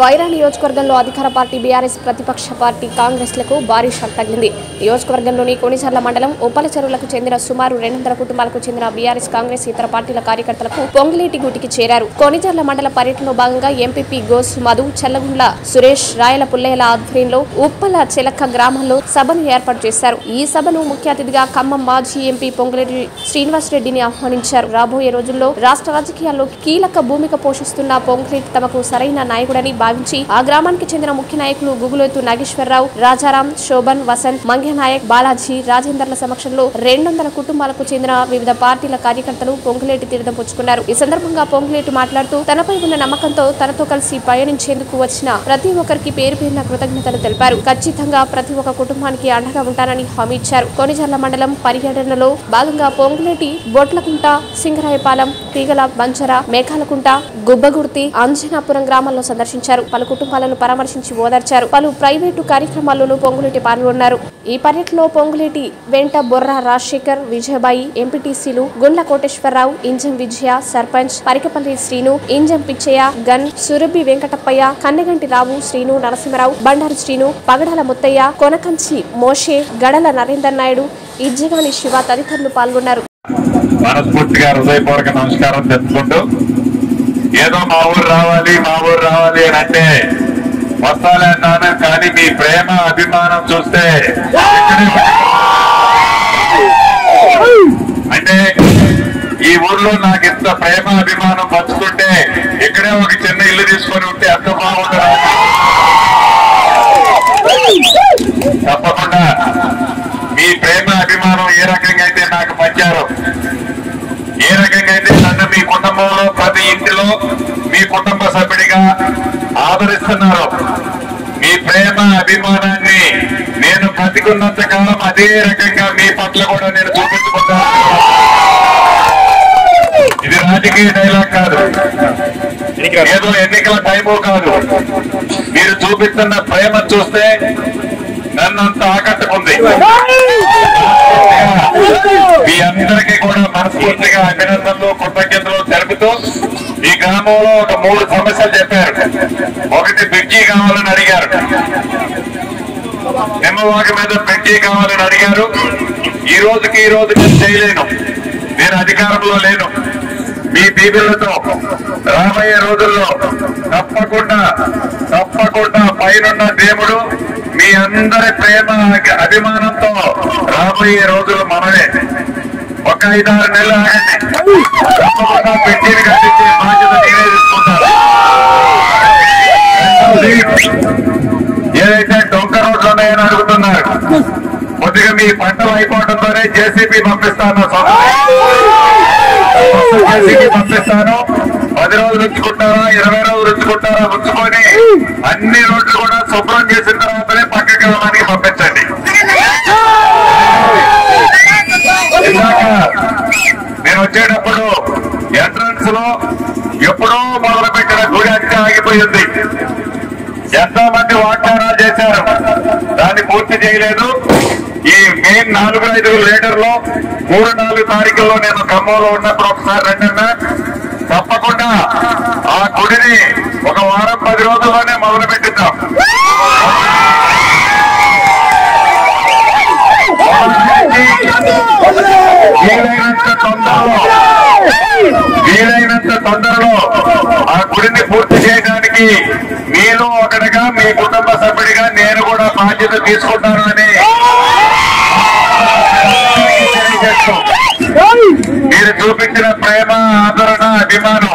వైరా నియోజకవర్గంలో అధికార party BRS ప్రతిపక్ష పార్టీ కాంగ్రెస్ లకు భారీ షాక్ తగిలింది నియోజకవర్గంలోని కొనిచర్ల మండలం ఉప్పల చెరువులకు చెందిన సుమారు రెండు వందల కుటుంబాలకు చెందిన బీఆర్ఎస్ కాంగ్రెస్ ఇతర పార్టీల కార్యకర్తలకు పొంగిలేటి గుటికి చేరారు కొనిచర్ల మండల పర్యటనలో భాగంగా ఎంపీపీ గోస్ మధు చల్లగుండ్ల సురేష్ రాయల పుల్లేల ఆధ్వర్యంలో ఉప్పల చిలక్క గ్రామంలో సభను ఏర్పాటు చేశారు ఈ సభను ముఖ్య అతిథిగా ఖమ్మం మాజీ ఎంపీ పొంగులేటి శ్రీనివాసరెడ్డిని ఆహ్వానించారు రాబోయే రోజుల్లో రాష్ట్ర రాజకీయాల్లో కీలక భూమిక పోషిస్తున్న పొంగులేటి తమకు సరైన నాయకుడని భావించి ఆ గ్రామానికి చెందిన ముఖ్య నాయకులు గుగులోతు నాగేశ్వరరావు రాజారాం శోభన్ వసంత్ మంగ్య నాయక్ బాలాజీ రాజేందర్ల సమక్షంలో రెండు వందల కుటుంబాలకు చెందిన వివిధ పార్టీల కార్యకర్తలు పొంగులేటి తీర్థం పుచ్చుకున్నారు ఈ సందర్భంగా పొంగులేటి మాట్లాడుతూ తనపై ఉన్న నమ్మకంతో తనతో కలిసి పయనించేందుకు వచ్చిన ప్రతి ఒక్కరికి పేరు పేరున కృతజ్ఞతలు తెలిపారు ఖచ్చితంగా ప్రతి ఒక్క కుటుంబానికి అండగా ఉంటానని హామీ ఇచ్చారు కొనిజర్ల మండలం పర్యటనలో భాగంగా పొంగులేటి బొట్లకుంట సింగరాయపాలెం తీగల బంచర మేఘాలకుంట గుబ్బగుర్తి అంజనాపురం గ్రామాల్లో సందర్శించారు పలు కుటుంబాలను పరామర్శించి ఓదార్చారు పలు ప్రైవేటు కార్యక్రమాల్లోనూ పొంగులేటి పాల్గొన్నారు ఈ పర్యటనలో పొంగులేటి వెంట బొర్రా రాజశేఖర్ విజయబాయి ఎంపీటీసీలు గుండ్ల కోటేశ్వరరావు ఇంజం విజయ సర్పంచ్ పరికపల్లి శ్రీను ఇంజం పిచ్చయ్య గన్ సురభి వెంకటప్పయ్య కన్నెగంటి రావు శ్రీను నరసింహరావు బండారు శ్రీను పగడాల ముత్తయ్య కొనకంచి మోషే గడల నరేందర్ నాయుడు ఇజ్జగాని శివ తదితరులు పాల్గొన్నారు మనస్ఫూర్తిగా హృదయపూర్వక నమస్కారం తెలుపుకుంటూ ఏదో మా ఊరు రావాలి మా ఊరు రావాలి అని అంటే వస్తాలే అన్నాను కానీ మీ ప్రేమ అభిమానం చూస్తే ఎక్కడే అంటే ఈ ఊర్లో నాకు ఇంత ప్రేమ అభిమానం పంచుతుంటే ఇక్కడే ఒక చిన్న ఇల్లు తీసుకొని ఉంటే ఎంత బాగుంటుంది తప్పకుండా మీ ప్రేమ అభిమానం ఏ రకంగా అయితే నాకు పంచారో ఏ రకంగా అయితే నన్ను మీ కుటుంబంలో ప్రతి ఇంటిలో మీ కుటుంబ సభ్యుడిగా ఆదరిస్తున్నారు మీ ప్రేమ అభిమానాన్ని నేను బ్రతికున్నంత కాలం అదే రకంగా మీ పట్ల కూడా నేను చూపించుకుంటాను ఇది రాజకీయ డైలాగ్ కాదు ఏదో ఎన్నికల టైము కాదు మీరు చూపిస్తున్న ప్రేమ చూస్తే నన్ను అంత ఆకట్టుకుంది మీ అందరికీ కూడా మనస్ఫూర్తిగా అభినందనలు కృతజ్ఞతలు తెలుపుతూ ఈ గ్రామంలో ఒక మూడు సమస్యలు చెప్పారు ఒకటి బ్రిడ్జి కావాలని అడిగారు నిమ్మవాకి మీద బ్రిడ్జి కావాలని అడిగారు ఈ రోజుకి ఈ రోజు నేను చేయలేను నేను అధికారంలో లేను మీ దీవులతో రాబోయే రోజుల్లో తప్పకుండా తప్పకుండా పైనున్న దేవుడు మీ అందరి ప్రేమ అభిమానంతో రాబోయే రోజులు మనమే ఒక ఐదారు నెలలు ఆగండి తప్పకుండా పెట్టిని కట్టించే బాధ్యత నేనే తీసుకుంటాను రెండవది, ఏదైతే డొంక రోడ్లు ఉన్నాయని అడుగుతున్నారు కొద్దిగా మీ పంటలు అయిపోవడంతోనే జేసీబీ పంపిస్తాను జేసీబీ పంపిస్తాను పది రోజులు ఉంచుకుంటారా ఇరవై రోజులు ఉంచుకుంటారా ఉంచుకొని అన్ని రోడ్లు కూడా శుభ్రం చేసిన తర్వాతనే పక్క గ్రామానికి పంపించండి ఇందాక నేను వచ్చేటప్పుడు ఎంట్రన్స్ లో ఎప్పుడో మొదలు పెట్టిన గుడి అంతా ఆగిపోయింది ఎంతో మంది వాగ్దానాలు చేశారు దాన్ని పూర్తి చేయలేదు ఈ మెయిన్ నాలుగు ఐదు లీటర్లో మూడు నాలుగు తారీఖుల్లో నేను ఖమ్మంలో ఉన్నప్పుడు ఒకసారి రండన్నా తప్పకుండా ఆ గుడిని ఒక వారం పది రోజుల్లోనే మొదలు పెట్టిద్దాం వీలైనంత తొందరలో వీలైనంత తొందరలో ఆ గుడిని పూర్తి చేయడానికి నేను ఒకటిగా మీ కుటుంబ సభ్యుడిగా నేను కూడా బాధ్యత తీసుకుంటాను అని తెలియజేస్తూ మీరు చూపించిన ప్రేమ ఆదరణ అభిమానం